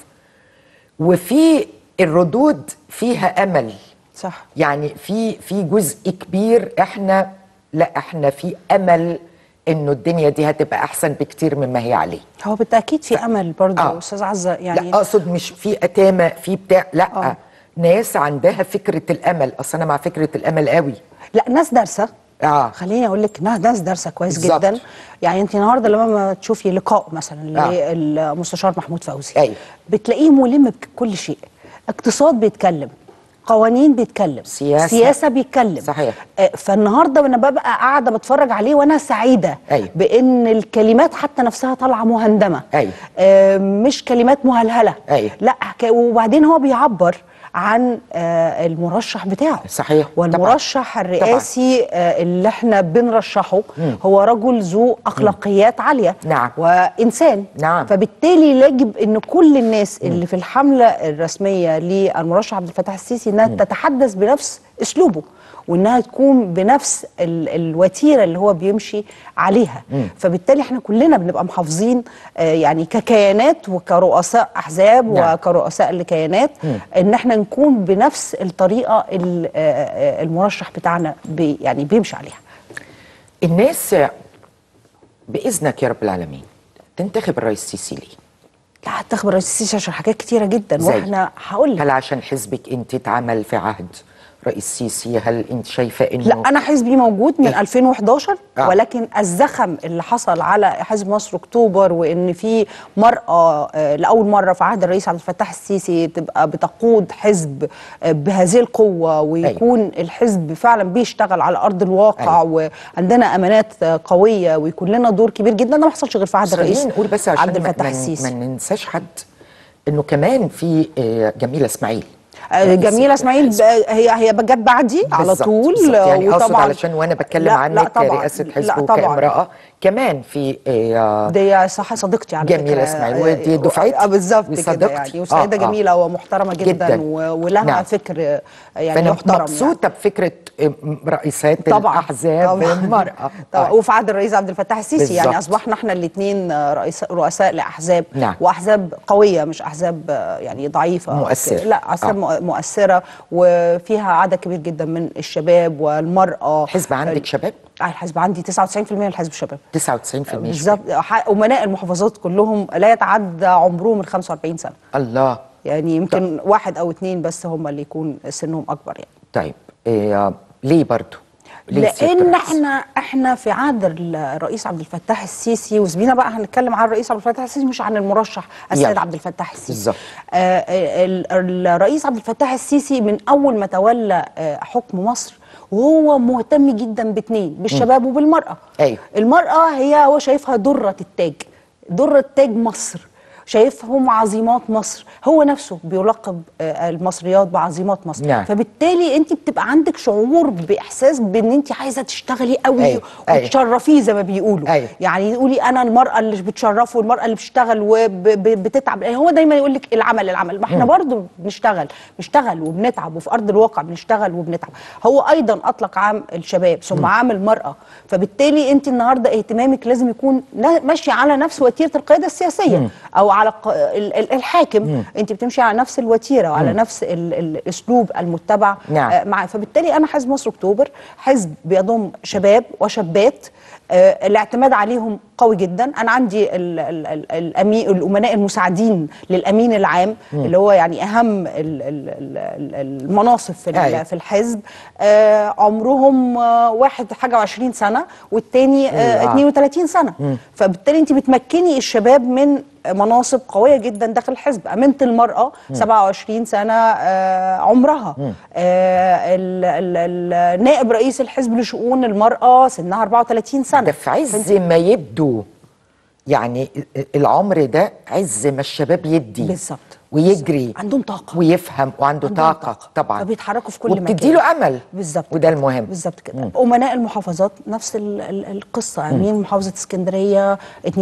وفي الردود فيها امل صح يعني في في جزء كبير احنا لا احنا في امل انه الدنيا دي هتبقى احسن بكتير مما هي عليه هو بالتاكيد في امل برضه آه. استاذ عزه يعني لا اقصد مش في اتامه في بتاع لا آه. ناس عندها فكره الامل اصل انا مع فكره الامل قوي لا ناس دارسه اه خليني اقول لك نا- ناس دارسه كويس بالظبط. جدا يعني انت النهارده لما ما تشوفي لقاء مثلا آه. للمستشار محمود فوزي أيوة. بتلاقيه ملم بكل شيء اقتصاد بيتكلم قوانين بيتكلم سياسة. سياسه بيتكلم صحيح. آه، فالنهارده انا ببقى قاعده بتفرج عليه وانا سعيده أيوة. بان الكلمات حتى نفسها طالعه مهندمه أيوة. آه، مش كلمات مهلهله أيوة. لا ك- وبعدين هو بيعبر عن آه، المرشح بتاعه صحيح. طبعاً. والمرشح الرئاسي آه، اللي احنا بنرشحه هو رجل ذو اخلاقيات عاليه نعم. وانسان نعم. فبالتالي يجب ان كل الناس اللي في الحمله الرسميه للمرشح عبد الفتاح السيسي انها تتحدث بنفس اسلوبه وانها تكون بنفس ال الوتيره اللي هو بيمشي عليها فبالتالي احنا كلنا بنبقى محافظين آه، يعني ككيانات وكرؤساء احزاب نعم. وكرؤساء لكيانات ان احنا نكون بنفس الطريقه ال- آه، آه، المرشح بتاعنا بي يعني بيمشي عليها الناس باذنك يا رب العالمين تنتخب الرئيس السيسي ليه؟ لا هتخبر الرئيس السيسي عشان حاجات كتيره جدا زي؟ واحنا هقول لك هل عشان حزبك انت اتعمل في عهد رئيس السيسي هل انت شايفه انه لا انا حزبي موجود من 2011 آه. ولكن الزخم اللي حصل على حزب مصر اكتوبر وان في مراه آه، لاول مره في عهد الرئيس عبد الفتاح السيسي تبقى بتقود حزب آه، بهذه القوه ويكون الحزب فعلا بيشتغل على ارض الواقع وعندنا امانات آه، قويه ويكون لنا دور كبير جدا ده ما حصلش غير في عهد بس الرئيس خلينا نقول بس عشان عبد ما- الفتاح ما- السيسي ما ننساش حد انه كمان في آه، جميله اسماعيل آه، رئيس جميله اسماعيل الحزب. ب- هي هي جت بعدي على بالظبط، طول بالظبط. يعني اقصد وطبعاً- علشان وانا بتكلم لا- لا عنك طبعاً، كرئاسه لا حزب طبعاً. وكامراه كمان في آه، دي صح صديقتي على جميلة فكرة. اسماعيل، آه، ودي دفعتي آه بالظبط كده وصديقتي. يعني وسيدة آه، آه. جميلة ومحترمة جدا, جداً. و- ولها نعم. فكر آه، يعني فانا محترم مبسوطه بفكره آه، رئيسات طبعا الاحزاب طبعا المراه طبعا آه. وفي عهد الرئيس عبد الفتاح السيسي يعني بالظبط. اصبحنا احنا الاثنين رئيس رؤساء لاحزاب نعم. واحزاب قويه مش احزاب آه، يعني ضعيفه مؤثرة. لا احزاب آه. آه. مؤثره وفيها عدد كبير جدا من الشباب والمراه حزب عندك شباب آه، الحزب عندي 99% من الحزب شباب 99% شباب. بالظبط ح- امناء المحافظات كلهم لا يتعدى عمرهم من 45 سنه الله يعني يمكن واحد او اتنين بس هم اللي يكون سنهم اكبر يعني طيب آه، ليه برضو ليه سيادة لان الرئيس؟ احنا احنا في عهد الرئيس عبد الفتاح السيسي وزميلنا بقى هنتكلم عن الرئيس عبد الفتاح السيسي مش عن المرشح السيد يلا. عبد الفتاح السيسي بالظبط. آه ال- الرئيس عبد الفتاح السيسي من اول ما تولى آه حكم مصر وهو مهتم جدا باتنين بالشباب وبالمراه أيوة. المراه هي هو شايفها دره التاج دره تاج مصر شايفهم عظيمات مصر هو نفسه بيلقب آه، المصريات بعظيمات مصر نعم. فبالتالي انت بتبقى عندك شعور باحساس بان انت عايزه تشتغلي قوي أيوة، أيوة. وتشرفيه زي ما بيقولوا أيوة. يعني تقولي انا المراه اللي بتشرفه والمراه اللي بتشتغل وبتتعب هو دايما يقول لك العمل العمل ما احنا برضو بنشتغل بنشتغل وبنتعب وفي ارض الواقع بنشتغل وبنتعب هو ايضا اطلق عام الشباب ثم عام المراه فبالتالي انت النهارده اهتمامك لازم يكون نا- ماشي على نفس وتيره القياده السياسيه او وعلى ق- ال- ال- الحاكم انت بتمشي على نفس الوتيره وعلى نفس ال- ال- الاسلوب المتبع نعم. آه، مع فبالتالي انا حزب مصر اكتوبر حزب بيضم شباب وشابات آه، الاعتماد عليهم قوي جدا انا عندي ال ال ال الأمي الامناء المساعدين للامين العام اللي هو يعني اهم ال ال ال ال المناصب في أيوة. ال- في الحزب آه، عمرهم آه، واحد حاجه وعشرين سنه والتاني آه، أيوة. 32 سنه فبالتالي انت بتمكني الشباب من مناصب قويه جدا داخل الحزب امينه المراه 27 سنه آه، عمرها آه، ال- ال- ال- نائب رئيس الحزب لشؤون المراه سنها 34 سنه ده في عز ما يبدو يعني العمر ده عز ما الشباب يدي بالظبط. ويجري عندهم طاقة. ويفهم وعنده عندهم طاقة, طاقة. طبعا فبيتحركوا في كل مكان. وبتدي له امل بالظبط وده المهم بالظبط كده امناء المحافظات نفس ال ال القصه امين محافظه اسكندريه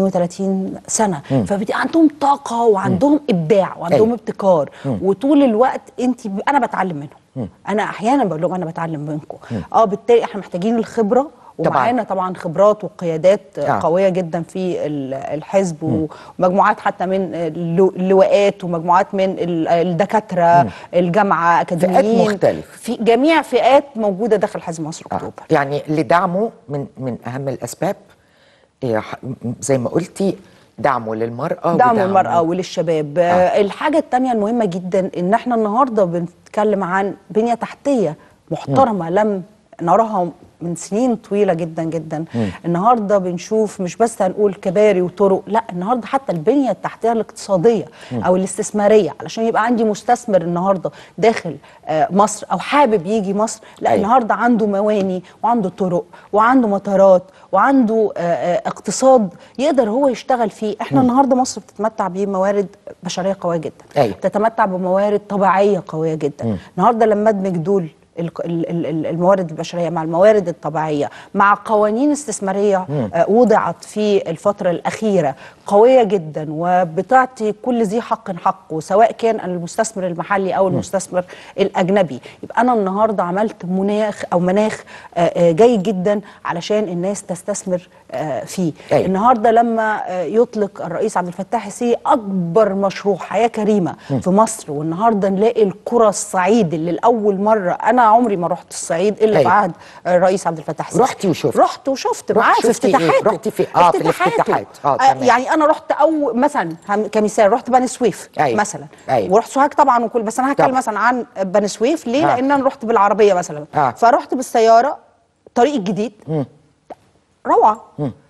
32 سنه فبتبقى عندهم طاقه وعندهم ابداع وعندهم أيوة. ابتكار وطول الوقت انت ب... انا بتعلم منهم انا احيانا بقول لهم انا بتعلم منكم اه بالتالي احنا محتاجين الخبره طبعاً. ومعانا طبعا خبرات وقيادات آه. قويه جدا في ال- الحزب ومجموعات حتى من اللو- اللواءات ومجموعات من ال- الدكاتره الجامعه اكاديميين مختلفة. في جميع فئات موجوده داخل حزب مصر آه. اكتوبر يعني لدعمه من من اهم الاسباب إيه، ح- زي ما قلتي دعمه للمرأة دعم ودعمه- المرأة وللشباب آه. الحاجة التانية المهمة جدا ان احنا النهاردة بنتكلم عن بنية تحتية محترمة لم نراها من سنين طويلة جدا جدا النهاردة بنشوف مش بس هنقول كباري وطرق لا النهاردة حتى البنية التحتية الاقتصادية او الاستثمارية علشان يبقى عندي مستثمر النهاردة داخل آه، مصر او حابب يجي مصر لا أيوة. النهاردة عنده مواني وعنده طرق وعنده مطارات وعنده آه، آه، اقتصاد يقدر هو يشتغل فيه احنا النهارده مصر بتتمتع بموارد بشريه قويه جدا أيوة. بتتمتع بموارد طبيعيه قويه جدا النهارده لما ادمج دول ال- ال- ال- ال- الموارد البشريه مع الموارد الطبيعيه مع قوانين استثماريه آه، وضعت في الفتره الاخيره قويه جدا وبتعطي كل ذي حق حقه سواء كان المستثمر المحلي او المستثمر الاجنبي يبقى انا النهارده عملت مناخ او مناخ آه، آه، جيد جدا علشان الناس تستثمر آه، فيه أيوة. النهارده لما آه، يطلق الرئيس عبد الفتاح السيسي اكبر مشروع حياه كريمه في مصر والنهارده نلاقي القرى الصعيد اللي لاول مره انا عمري ما رحت الصعيد الا في أيوة. عهد الرئيس عبد الفتاح السيسي رحتي وشفتي. رحت وشفت رحت معاه في شفتي إيه؟ افتتاحاته رحتي في- آه، في افتتاحاته. الافتتاحات. آه، آه تمام. يعني انا رحت او مثلا هم- كمثال رحت بني سويف أيوة. مثلا أيوة. ورحت سوهاج طبعا وكل بس انا هتكلم طبعا. مثلا عن بني سويف ليه آه. لان انا رحت بالعربيه مثلا آه. فرحت بالسياره طريق الجديد روعه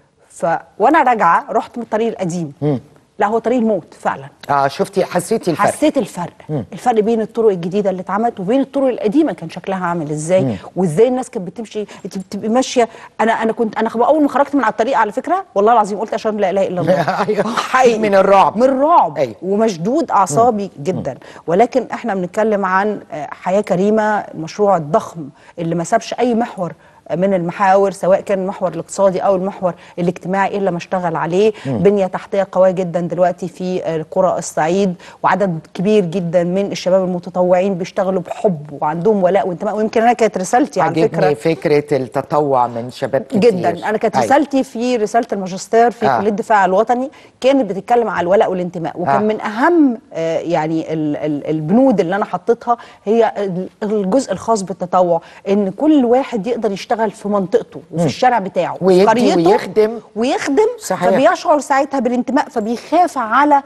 ف وانا راجعه رحت من الطريق القديم لا هو طريق الموت فعلا اه شفتي حسيتي الفرق حسيت الفرق الفرق بين الطرق الجديده اللي اتعملت وبين الطرق القديمه كان شكلها عامل ازاي وازاي الناس كانت بتمشي انت بتبقي ماشيه انا انا كنت انا اول ما خرجت من على الطريق على فكره والله العظيم قلت اشهد لا اله الا الله أيوة. حقيقي من الرعب. من الرعب أيوة. ومشدود اعصابي جدا ولكن احنا بنتكلم عن آه، حياه كريمه المشروع الضخم اللي ما سابش اي محور من المحاور سواء كان المحور الاقتصادي او المحور الاجتماعي الا ما اشتغل عليه بنيه تحتيه قويه جدا دلوقتي في آه، قرى الصعيد وعدد كبير جدا من الشباب المتطوعين بيشتغلوا بحب وعندهم ولاء وانتماء ويمكن انا كانت رسالتي على فكره عجبني فكرة التطوع من شباب كتير جدا انا كانت أيوة. رسالتي في رساله الماجستير في آه. كليه الدفاع الوطني كانت بتتكلم على الولاء والانتماء وكان آه. من اهم آه، يعني ال- ال- البنود اللي انا حطيتها هي ال- الجزء الخاص بالتطوع ان كل واحد يقدر يشتغل في منطقته وفي الشارع بتاعه وفي ويدي قريته ويخدم. ويخدم صحيح. فبيشعر ساعتها بالانتماء فبيخاف على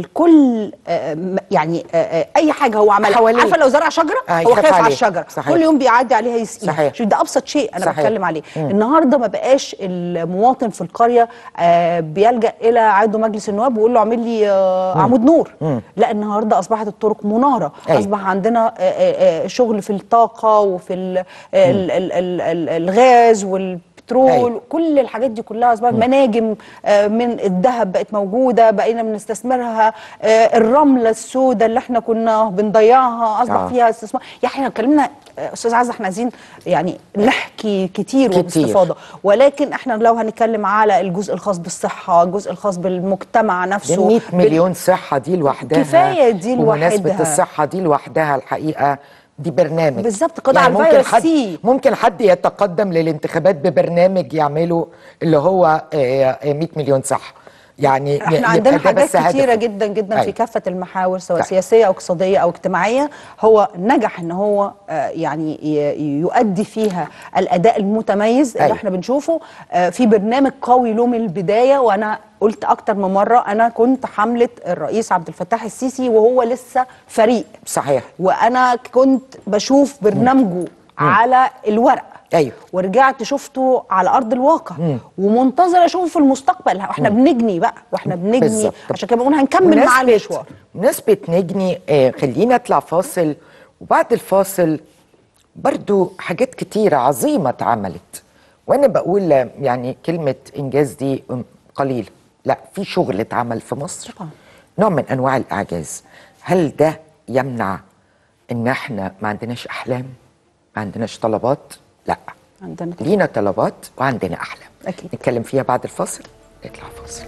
الكل آه، م- يعني آه، آه، اي حاجه هو عملها حواليه. عارفه لو زرع شجره آه، هو يخاف خايف على عليه. الشجره صحيح. كل يوم بيعدي عليها يسقيها صحيح. شوف ده ابسط شيء انا صحيح. بتكلم عليه النهارده ما بقاش المواطن في القريه آه بيلجا الى عضو مجلس النواب ويقول له اعمل لي آه عمود نور لا النهارده اصبحت الطرق مناره أيوة. اصبح عندنا آه آه آه شغل في الطاقه وفي ال ال ال ال ال الغاز والبترول أيوة. كل الحاجات دي كلها اصبحت مناجم آه من الذهب بقت موجوده بقينا بنستثمرها آه الرمله السوداء اللي احنا كنا بنضيعها اصبح آه. فيها استثمار يعني احنا اتكلمنا آه، استاذ عزه احنا عايزين يعني نحكي كتير كتير. وباستفاضه ولكن احنا لو هنتكلم على الجزء الخاص بالصحه الجزء الخاص بالمجتمع دي نفسه 100 بال- مليون صحة دي لوحدها كفاية دي بمناسبة لوحدها. الصحة دي لوحدها الحقيقة دي برنامج بالظبط، قضاء على ممكن الفيروس حد سي. ممكن حد يتقدم للانتخابات ببرنامج يعمله اللي هو آه، آه، 100 مليون صحة يعني احنا يبقى عندنا ده حاجات بس هدفه. كتيره جدا جدا في أيوة. كافه المحاور سواء طيب. سياسيه او اقتصاديه او اجتماعيه هو نجح ان هو آه، يعني ي- يؤدي فيها الاداء المتميز اللي أيوة. احنا بنشوفه آه، في برنامج قوي له من البدايه وانا قلت اكتر من مره انا كنت حمله الرئيس عبد الفتاح السيسي وهو لسه فريق صحيح وانا كنت بشوف برنامجه على الورق أيوة. ورجعت شفته على ارض الواقع ومنتظر اشوفه في المستقبل واحنا بنجني بقى واحنا بنجني بالظبط. عشان كده بنقول هنكمل مع بمناسبة- المشوار بمناسبة نجني آه خلينا نطلع فاصل وبعد الفاصل برضو حاجات كتيرة عظيمة اتعملت وأنا بقول آه، يعني كلمة إنجاز دي آم، قليلة لا في شغل اتعمل في مصر طبعا. نوع من أنواع الإعجاز هل ده يمنع إن إحنا ما عندناش أحلام ما عندناش طلبات لا عندنا لينا طلبات وعندنا أحلام أكيد. نتكلم فيها بعد الفاصل نطلع فاصل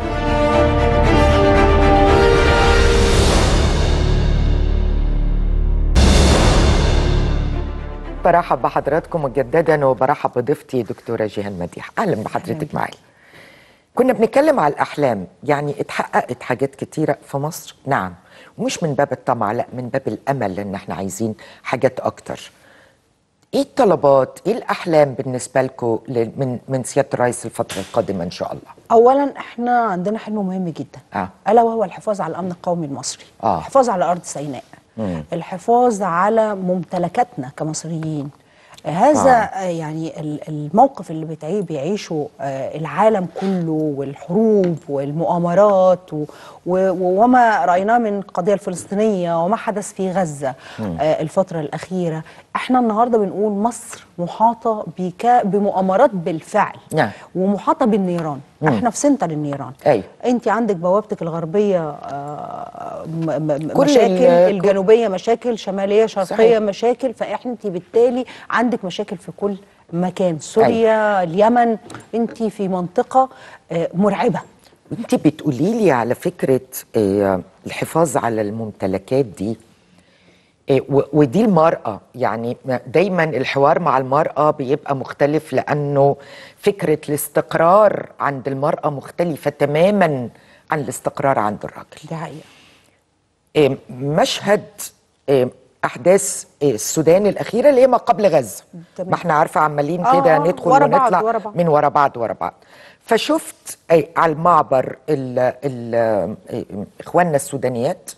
برحب بحضراتكم مجددا وبرحب بضيفتي دكتوره جيهان مديح اهلا بحضرتك معايا كنا بنتكلم على الاحلام يعني اتحققت حاجات كتيره في مصر نعم ومش من باب الطمع لا من باب الامل ان احنا عايزين حاجات اكتر ايه الطلبات ايه الاحلام بالنسبه لكم من من سياده الرئيس الفتره القادمه ان شاء الله اولا احنا عندنا حلم مهم جدا آه. الا وهو الحفاظ على الامن القومي المصري آه. الحفاظ على ارض سيناء مم. الحفاظ على ممتلكاتنا كمصريين هذا آه. يعني ال- الموقف اللي بتعي- بيعيشه آه، العالم كله والحروب والمؤامرات و- و- وما رأيناه من القضية الفلسطينية وما حدث في غزة آه، الفترة الأخيرة احنا النهاردة بنقول مصر محاطة بك بمؤامرات بالفعل نعم. ومحاطة بالنيران مم. احنا في سنتر النيران أيوة. انت عندك بوابتك الغربية آه، م- م- كل مشاكل ال- الجنوبية مشاكل شمالية شرقية صحيح. مشاكل فانت بالتالي عندك مشاكل في كل مكان سوريا اليمن انت في منطقة آه، مرعبة انت بتقولي لي على فكره آه، الحفاظ على الممتلكات دي آه، و- ودي المرأة يعني دايما الحوار مع المرأة بيبقى مختلف لأنه فكرة الاستقرار عند المرأة مختلفة تماما عن الاستقرار عند الراجل دي حقيقة آه، مشهد آه، أحداث آه، السودان الأخيرة اللي هي ما قبل غزة تمام. ما احنا عارفة عمالين آه، كده آه، ندخل ورا بعض، ونطلع ورا بعض. من ورا بعض ورا بعض فشفت أي على المعبر ال ال آه، إخواننا السودانيات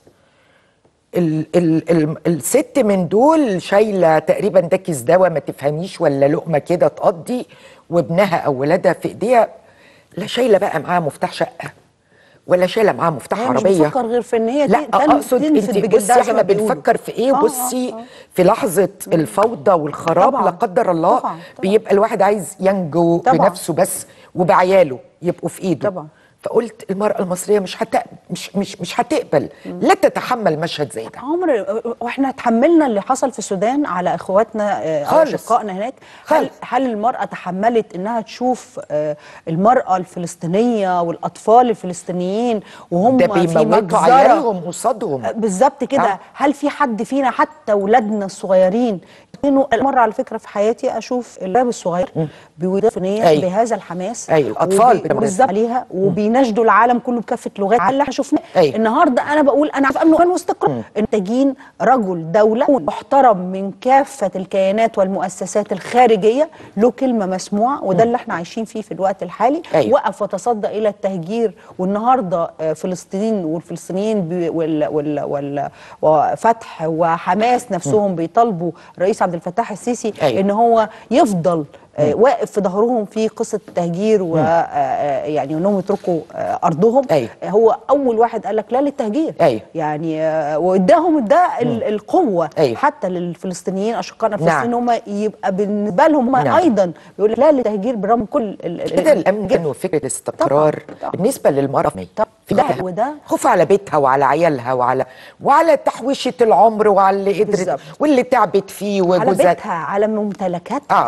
ال ال ال الست من دول شايله تقريبا ده كيس دواء ما تفهميش ولا لقمه كده تقضي وابنها او ولادها في ايديها لا شايله بقى معاها مفتاح شقه ولا شايله معاها مفتاح هي مش عربيه بتفكر غير في ان هي لا تن- تن- اقصد تنفد انت بجلدها بصي زي احنا ما بيقولوا. بنفكر في ايه آه، آه، بصي آه. في لحظه الفوضى والخراب طبعاً. لا قدر الله طبعاً، طبعاً. بيبقى الواحد عايز ينجو طبعاً. بنفسه بس وبعياله يبقوا في ايده طبعاً. فقلت المراه المصريه مش هت... مش مش مش هتقبل لا تتحمل مشهد زي ده عمر واحنا تحملنا اللي حصل في السودان على اخواتنا آه، او خالص. اشقائنا هناك هل, خالص. هل المراه تحملت انها تشوف آه، المراه الفلسطينيه والاطفال الفلسطينيين وهم ده في بيموتوا مجزره عيالهم قصادهم آه، بالظبط كده آه. هل في حد فينا حتى اولادنا الصغيرين إنه مرة على فكرة في حياتي أشوف الشباب الصغير بيودوا نية أيوة. بهذا الحماس أيوة، الأطفال وبي- بتبقى بالظبط عليها وبيناشدوا العالم كله بكافة لغات على اللي احنا شفناه أيوة. النهارده انا بقول انا عارف امن وامان واستقرار محتاجين رجل دوله محترم من كافه الكيانات والمؤسسات الخارجيه له كلمه مسموعه وده اللي احنا عايشين فيه في الوقت الحالي أيوة. وقف وتصدى الى التهجير والنهارده آه، فلسطين والفلسطينيين بي- وال وال وال وفتح وحماس نفسهم بيطالبوا الرئيس عبد الفتاح السيسي أيوة. ان هو يفضل آه، واقف في ظهرهم في قصه التهجير و آه، آه، يعني انهم يتركوا آه، ارضهم أيوة. هو اول واحد قال لك لا للتهجير أيوة. يعني آه، واداهم ده ال- القوه أيوة. حتى للفلسطينيين اشقائنا نعم. الفلسطينيين هم يبقى بالنسبه لهم هم نعم. ايضا بيقول لك لا للتهجير برغم كل ال- ال- كده ال- الامن وفكره الاستقرار طبعاً، طبعاً. بالنسبه للمراه طبعاً. في ده بيتها. وده. خوف على بيتها وعلى عيالها وعلى وعلى تحويشه العمر وعلى اللي قدرت بالظبط. واللي تعبت فيه على وجوزها بيتها على ممتلكاتها اه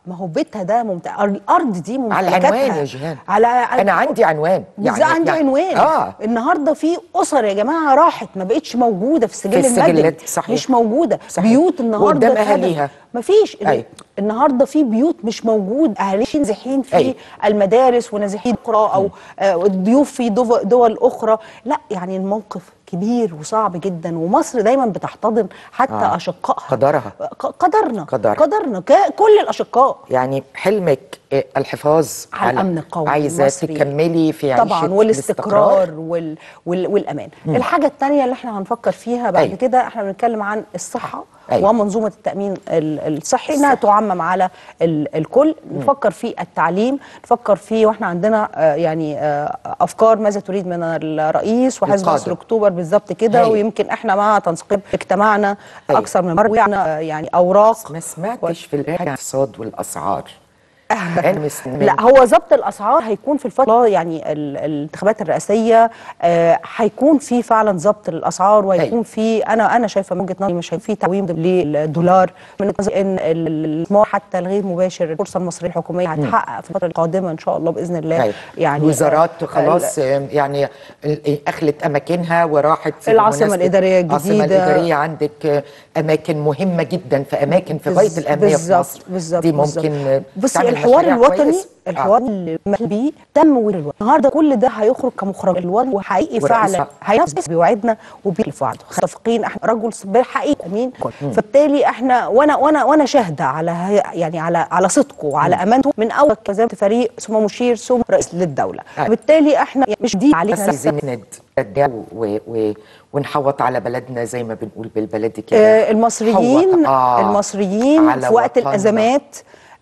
ما هو بيتها ده ممتع الارض دي على ممتلكاتها العنوان يا جيهان. على انا عندي عنوان يعني عندي عنوان اه النهارده في اسر يا جماعه راحت ما بقتش موجوده في السجل في السجلات، المدني صحيح. مش موجوده صحيح. بيوت النهارده وقدام اتهدم. أهاليها. مفيش أيوة. النهارده في بيوت مش موجود اهالي نازحين في أيوة. المدارس ونازحين اخرى او آه، الضيوف في دو- دول اخرى لا يعني الموقف كبير وصعب جدا ومصر دايما بتحتضن حتى آه. اشقائها قدرها. ق- قدرنا قدرها. قدرنا ك- كل الاشقاء يعني حلمك آه، الحفاظ على الامن القومي عايزه المصري. تكملي في عيشه طبعا والاستقرار وال... وال... والامان مم. الحاجه الثانيه اللي احنا هنفكر فيها بعد أيوة. كده احنا بنتكلم عن الصحه أيوة. ومنظومه التامين ال- الصحي انها تعمم على ال... الكل نفكر في التعليم نفكر في واحنا عندنا آه، يعني آه، افكار ماذا تريد من الرئيس وحزب القادة. مصر اكتوبر بالظبط كده أيوة. ويمكن احنا مع تنسيق اجتماعنا أيوة. اكثر من مره وعندنا، يعني اوراق ما سمعتش في البدايه عن الاقتصاد والاسعار أنا مستني. لا هو ضبط الاسعار هيكون في الفتره يعني ال- الانتخابات الرئاسيه آه، هيكون في فعلا ضبط الاسعار وهيكون أيوة. في انا انا شايفه من وجهه نظري مش هيكون في تعويم للدولار من وجهة نظري ان ال- الاستثمار حتى الغير مباشر الفرصه المصريه الحكوميه هتحقق في الفتره القادمه ان شاء الله باذن الله أيوة. يعني وزارات آه، خلاص آه، يعني ال- اخلت اماكنها وراحت في العاصمة بمناسبة الإدارية العاصمه الجديدة. الاداريه عندك آه، اماكن مهمه جدا في اماكن في غايه بز- الاهميه في بالظبط- مصر بالظبط دي بالظبط. ممكن آه، بصي تعمل الحوار مشاريع الوطني كويسة. الحوار آه. اللي بيه تم ولي الوطن النهارده كل ده هيخرج كمخرج الوطن وحقيقي ورئيس فعلا هينفذ بيوعدنا وبيخلف وعده متفقين احنا رجل صبي حقيقي امين فبالتالي احنا وانا وانا وانا شاهده على هي- يعني على على صدقه وعلى امانته من اول كزمت فريق ثم مشير ثم رئيس للدوله أيوة. بالتالي احنا مش دي علينا بس عايزين ند ند و... و... ونحوط على بلدنا زي ما بنقول بالبلدي كده آه المصريين حوط- آه المصريين على في وقت وطننا. الازمات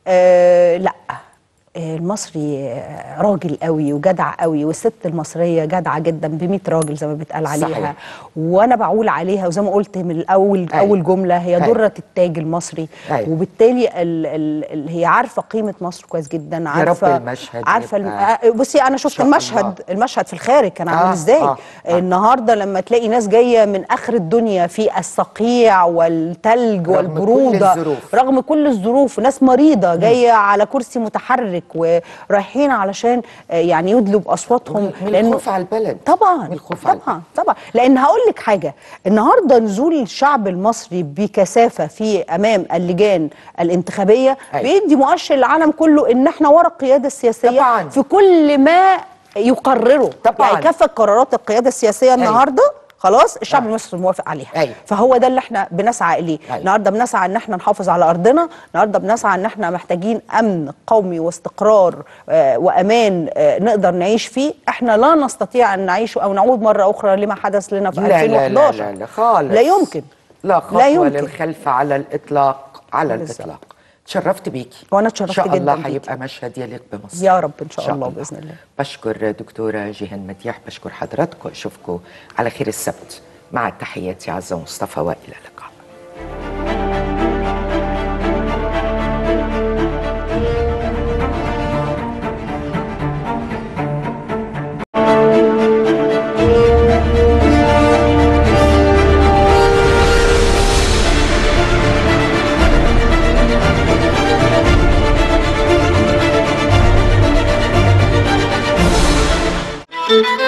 آه لا آه، المصري آه، راجل قوي وجدع قوي والست المصريه جدعه جدا ب 100 راجل زي ما بيتقال عليها صحيح. وانا بقول عليها وزي ما قلت من الاول أيوة. اول جمله هي أيوة. دره التاج المصري أيوة. وبالتالي ال ال ال هي عارفه قيمه مصر كويس جدا عارفه المشهد عارفه الم... يبقى آه، بصي انا شفت شاء الله. المشهد المشهد في الخارج كان عامل آه، ازاي آه، آه. النهارده لما تلاقي ناس جايه من اخر الدنيا في الصقيع والتلج رغم والبروده كل الظروف. رغم كل الظروف ناس مريضه جايه على كرسي متحرك ورايحين علشان آه، يعني يدلوا باصواتهم من الخوف على البلد طبعا من الخوف على طبعا طبعا لان هقول لك حاجه النهارده نزول الشعب المصري بكثافه في امام اللجان الانتخابيه أيوة. بيدي مؤشر للعالم كله ان احنا ورا القياده السياسيه طبعاً. في كل ما يقرره طبعاً. يعني كافه قرارات القياده السياسيه النهارده خلاص الشعب المصري موافق عليها أيوة. فهو ده اللي احنا بنسعى اليه أيوة. النهارده بنسعى ان احنا نحافظ على ارضنا النهارده بنسعى ان احنا محتاجين امن قومي واستقرار آه وامان آه نقدر نعيش فيه احنا لا نستطيع ان نعيش او نعود مره اخرى لما حدث لنا في لا لا 2011 لا لا, لا خالص لا يمكن لا خطوة لا يمكن. للخلف على الإطلاق على بالظبط. الإطلاق تشرفت بيكي وأنا اتشرفت إن شاء جداً الله بيكي. هيبقى مشهد يليق بمصر يا رب ان شاء الله باذن الله بشكر دكتورة جيهان مديح بشكر حضراتكم أشوفكم على خير السبت مع تحياتي عزة مصطفى وإلى اللقاء Thank you.